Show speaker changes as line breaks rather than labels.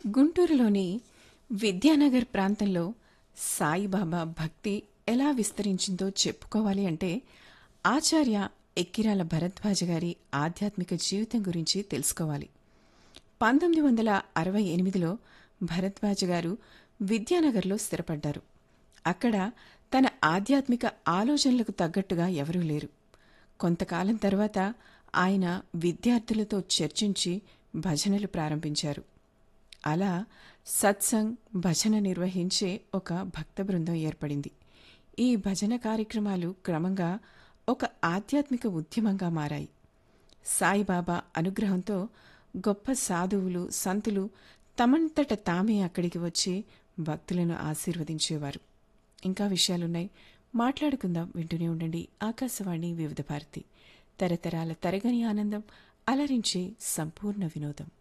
గుంటూరులోని విద్యానగర్ ప్రాంతంలో సాయిబాబా భక్తి ఎలా విస్తరించిందో చెప్పుకోవాలి అంటే ఆచార్య ఎక్కిరాల భరద్వాజ గారి ఆధ్యాత్మిక జీవితం గురించి తెలుసుకోవాలి పంతొమ్మిది వందల అరవై ఎనిమిదిలో భరద్వాజ గారు విద్యానగర్లో స్థిరపడ్డారు అక్కడ తన ఆధ్యాత్మిక ఆలోచనలకు తగ్గట్టుగా ఎవరూ లేరు కొంతకాలం తర్వాత ఆయన విద్యార్థులతో చర్చించి భజనలు ప్రారంభించారు అలా సత్సంగ్ భజన నిర్వహించే ఒక భక్త బృందం ఏర్పడింది ఈ భజన కార్యక్రమాలు క్రమంగా ఒక ఆధ్యాత్మిక ఉద్యమంగా మారాయి సాయిబాబా అనుగ్రహంతో గొప్ప సాధువులు సంతులు తమంతట తామే అక్కడికి వచ్చి భక్తులను ఆశీర్వదించేవారు ఇంకా విషయాలున్నాయి మాట్లాడుకుందాం వింటూనే ఉండండి ఆకాశవాణి వివిధ భారతి తరతరాల తరగని ఆనందం అలరించే సంపూర్ణ వినోదం